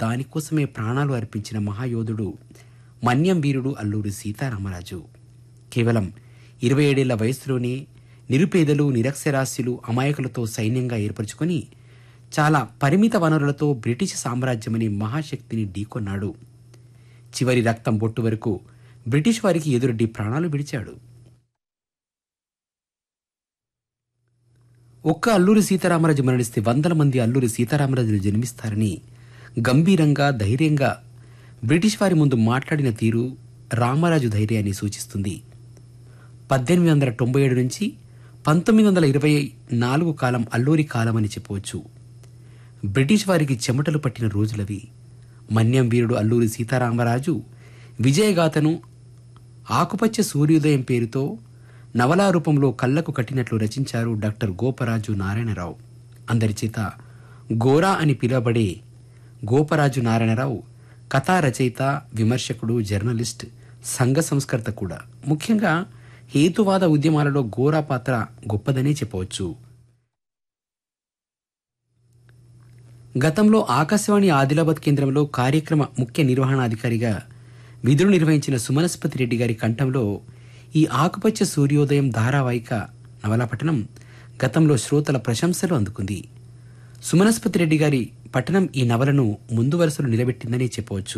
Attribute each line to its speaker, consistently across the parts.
Speaker 1: దానికోసమే ప్రాణాలు అర్పించిన మహాయోధుడు మన్యం వీరుడు అల్లూరి సీతారామరాజు కేవలం ఇరవై ఏడేళ్ల వయసులోనే నిరుపేదలు నిరక్షరాస్యులు అమాయకులతో సైన్యంగా ఏర్పరచుకొని చాలా పరిమిత వనరులతో బ్రిటిష్ సామ్రాజ్యమనే మహాశక్తిని ఢీకొన్నాడు చివరి రక్తం బొట్టు వరకు బ్రిటిష్ వారికి ఎదురొడ్డి ప్రాణాలు విడిచాడు ఒక్క అల్లూరి సీతారామరాజు మరణిస్తే వందల మంది అల్లూరి సీతారామరాజులు జన్మిస్తారని గంభీరంగా ధైర్యంగా బ్రిటిష్ వారి ముందు మాట్లాడిన తీరు రామరాజు ధైర్యాన్ని సూచిస్తుంది పద్దెనిమిది వందల తొంభై ఏడు నుంచి పంతొమ్మిది వందల ఇరవై నాలుగు కాలం అల్లూరి కాలం అని చెప్పవచ్చు బ్రిటిష్ వారికి చెమటలు పట్టిన రోజులవి మన్యం వీరుడు అల్లూరి సీతారామరాజు విజయగాథను ఆకుపచ్చ సూర్యోదయం పేరుతో నవలా రూపంలో కళ్ళకు కట్టినట్లు రచించారు డాక్టర్ గోపరాజు నారాయణరావు అందరి చేత గోరా అని పిలువబడే గోపరాజు నారాయణరావు కథా రచయిత విమర్శకుడు జర్నలిస్ట్ సంఘ సంస్కర్త కూడా ముఖ్యంగా హేతువాద ఉద్యమాలలో గోరా పాత్ర గొప్పదనే చెప్పవచ్చు గతంలో ఆకాశవాణి ఆదిలాబాద్ కేంద్రంలో కార్యక్రమ ముఖ్య నిర్వహణాధికారిగా విధులు నిర్వహించిన సుమనస్పతి రెడ్డి గారి కంఠంలో ఈ ఆకుపచ్చ సూర్యోదయం ధారావాహిక నవలా పఠనం గతంలో శ్రోతల ప్రశంసలు అందుకుంది సుమనస్పతి రెడ్డి గారి పఠనం ఈ నవలను ముందు వరుసలో నిలబెట్టిందని చెప్పవచ్చు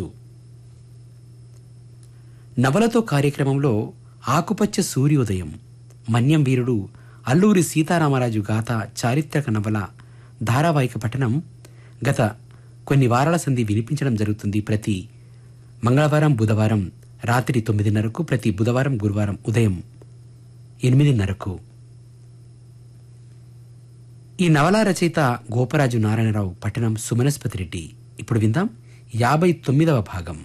Speaker 1: నవలతో కార్యక్రమంలో ఆకుపచ్చ సూర్యోదయం మన్యం వీరుడు అల్లూరి సీతారామరాజు గాథ చారిత్రక నవల ధారావాహిక పఠనం గత కొన్ని వారాల సంధి వినిపించడం జరుగుతుంది ప్రతి మంగళవారం బుధవారం రాత్రి తొమ్మిదిన్నరకు ప్రతి బుధవారం గురువారం ఉదయం ఎనిమిదిన్నరకు ఈ నవల రచయిత గోపరాజు నారాయణరావు పట్టణం సుమనస్పతి రెడ్డి ఇప్పుడు విందాం యాభై తొమ్మిదవ భాగం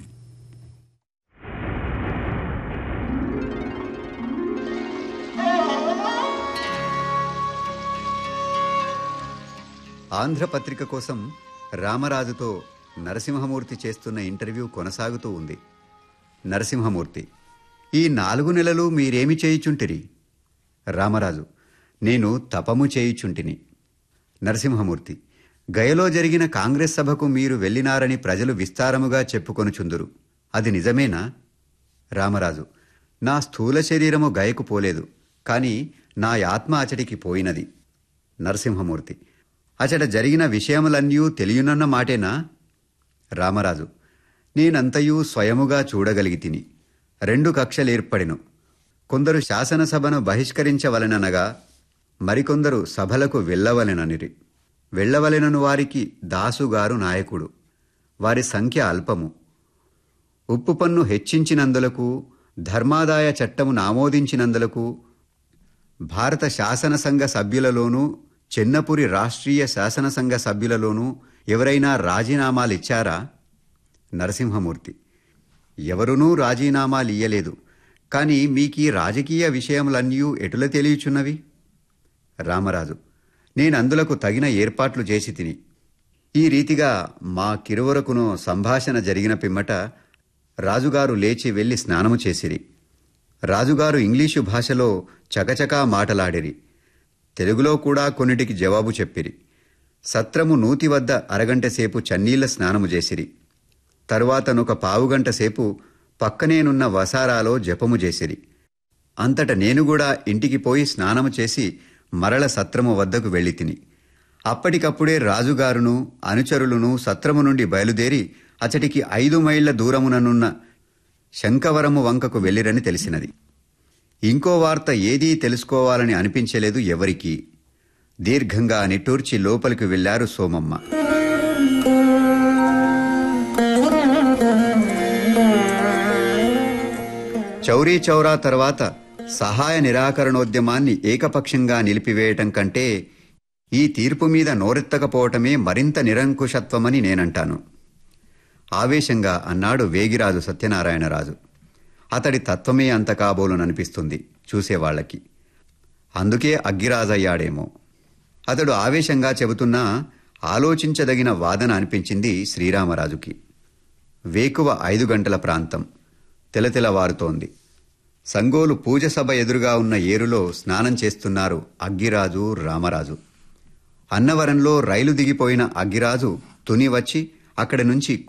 Speaker 2: ఆంధ్రపత్రిక కోసం రామరాజుతో నరసింహమూర్తి చేస్తున్న ఇంటర్వ్యూ కొనసాగుతూ ఉంది నరసింహమూర్తి ఈ నాలుగు నెలలు మీరేమి చేయుచుంటిరి రామరాజు నేను తపము చేయుచుంటిని నరసింహమూర్తి గయలో జరిగిన కాంగ్రెస్ సభకు మీరు వెళ్ళినారని ప్రజలు విస్తారముగా చెప్పుకొనుచుందురు అది నిజమేనా రామరాజు నా స్థూల శరీరము గయకు పోలేదు కాని నా ఆత్మ అచటికి పోయినది నరసింహమూర్తి అచట జరిగిన విషయములన్నీ తెలియనన్న మాటేనా రామరాజు నేనంతయూ స్వయముగా చూడగలిగి తిని రెండు కక్షలేర్పడెను కొందరు శాసనసభను బహిష్కరించవలెననగా మరికొందరు సభలకు వెళ్ళవలెననిరి వెళ్ళవలెనను వారికి దాసుగారు నాయకుడు వారి సంఖ్య అల్పము ఉప్పు పన్ను హెచ్చించినందులకు ధర్మాదాయ చట్టమును ఆమోదించినందులకు భారత శాసనసంఘ సభ్యులలోనూ చెన్నపురి రాష్ట్రీయ శాసనసంఘ సభ్యులలోనూ ఎవరైనా రాజీనామాలిచ్చారా నరసింహమూర్తి ఎవరునూ రాజీనామాలియ్యలేదు కాని మీకీ రాజకీయ విషయములన్నీ ఎటుల తెలియచున్నవి రామరాజు నేనందులకు తగిన ఏర్పాట్లు చేసి తిని ఈ రీతిగా మా కిరువరకునో సంభాషణ జరిగిన పిమ్మట రాజుగారు లేచి వెళ్లి స్నానము చేసిరి రాజుగారు ఇంగ్లీషు భాషలో చకచకా మాటలాడిరి తెలుగులో కూడా కొన్నిటికి జవాబు చెప్పిరి సత్రము నూతి వద్ద అరగంట సేపు చన్నీళ్ల స్నానము చేసిరి తరువాతనొక పావుగంట సేపు పక్కనేనున్న వసారాలో జపము చేసిరి అంతట నేను కూడా ఇంటికి పోయి స్నానము చేసి మరల సత్రము వద్దకు వెళ్ళి తిని అప్పటికప్పుడే రాజుగారును అనుచరులను సత్రము నుండి బయలుదేరి అచటికి ఐదు మైళ్ల దూరముననున్న శంకవరము వంకకు వెళ్ళిరని తెలిసినది ఇంకో వార్త ఏదీ తెలుసుకోవాలని అనిపించలేదు ఎవరికీ దీర్ఘంగా నిట్టూర్చి లోపలికి వెళ్లారు సోమమ్మ చౌరీ చౌరా తర్వాత సహాయ నిరాకరణోద్యమాన్ని ఏకపక్షంగా నిలిపివేయటం కంటే ఈ తీర్పు మీద నోరెత్తకపోవటమే మరింత నిరంకుశత్వమని నేనంటాను ఆవేశంగా అన్నాడు వేగిరాజు సత్యనారాయణరాజు అతడి తత్వమే అంత కాబోలుననిపిస్తుంది చూసేవాళ్లకి అందుకే అగ్గిరాజయ్యాడేమో అతడు ఆవేశంగా చెబుతున్నా ఆలోచించదగిన వాదన అనిపించింది శ్రీరామరాజుకి వేకువ ఐదు గంటల ప్రాంతం తెలతెలవారుతోంది సంగోలు పూజ సభ ఎదురుగా ఉన్న ఏరులో స్నానం చేస్తున్నారు అగ్గిరాజు రామరాజు అన్నవరంలో రైలు దిగిపోయిన అగ్గిరాజు తుని వచ్చి అక్కడి నుంచి